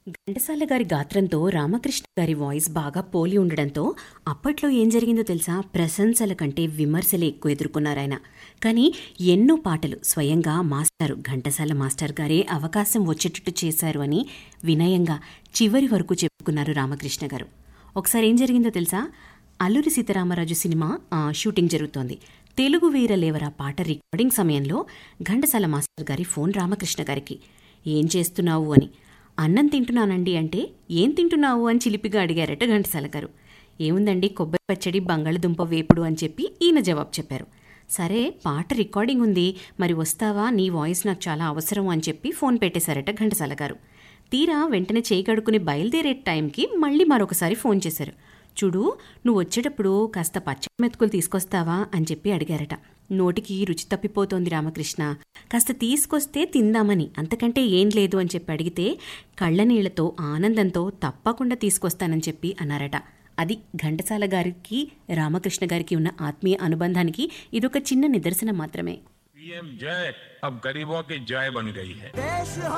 ఘంటసాల గారి గాత్రంతో రామకృష్ణ గారి వాయిస్ బాగా పోలి ఉండడంతో అప్పట్లో ఏం జరిగిందో తెలుసా ప్రశంసల కంటే విమర్శలే ఎక్కువ ఎదుర్కొన్నారాయన కానీ ఎన్నో పాటలు స్వయంగా మాస్టారు ఘంటసాల మాస్టర్ గారే అవకాశం వచ్చేటట్టు చేశారు అని వినయంగా చివరి వరకు చెప్పుకున్నారు రామకృష్ణ గారు ఒకసారి ఏం జరిగిందో తెలుసా అల్లూరి సీతారామరాజు సినిమా ఆ, షూటింగ్ జరుగుతోంది తెలుగు వీరలేవరా పాట రికార్డింగ్ సమయంలో ఘంటసాల మాస్టర్ గారి ఫోన్ రామకృష్ణ గారికి ఏం చేస్తున్నావు అని అన్నం తింటున్నానండి అంటే ఏం తింటున్నావు అని చిలిపిగా అడిగారట ఘంటసాల గారు ఏముందండి కొబ్బరి పచ్చడి బంగాళదుంప వేపుడు అని చెప్పి ఈయన జవాబు చెప్పారు సరే పాట రికార్డింగ్ ఉంది మరి వస్తావా నీ వాయిస్ నాకు చాలా అవసరం అని చెప్పి ఫోన్ పెట్టేశారట ఘంటసాల గారు తీరా వెంటనే చేయి కడుక్కుని బయలుదేరే టైంకి మళ్ళీ మరొకసారి ఫోన్ చేశారు చూడు నువ్వు వచ్చేటప్పుడు కాస్త పచ్చడి మెతుకులు తీసుకొస్తావా అని చెప్పి అడిగారట నోటికి రుచి తప్పిపోతోంది రామకృష్ణ కాస్త తీసుకొస్తే తిందామని అంతకంటే ఏం లేదు అని చెప్పి అడిగితే కళ్ళనీళ్లతో ఆనందంతో తప్పకుండా తీసుకొస్తానని చెప్పి అన్నారట అది ఘంటసాల గారికి రామకృష్ణ గారికి ఉన్న ఆత్మీయ అనుబంధానికి ఇదొక చిన్న నిదర్శనం మాత్రమే पीएम जय अब गरीबों की जय बन गई है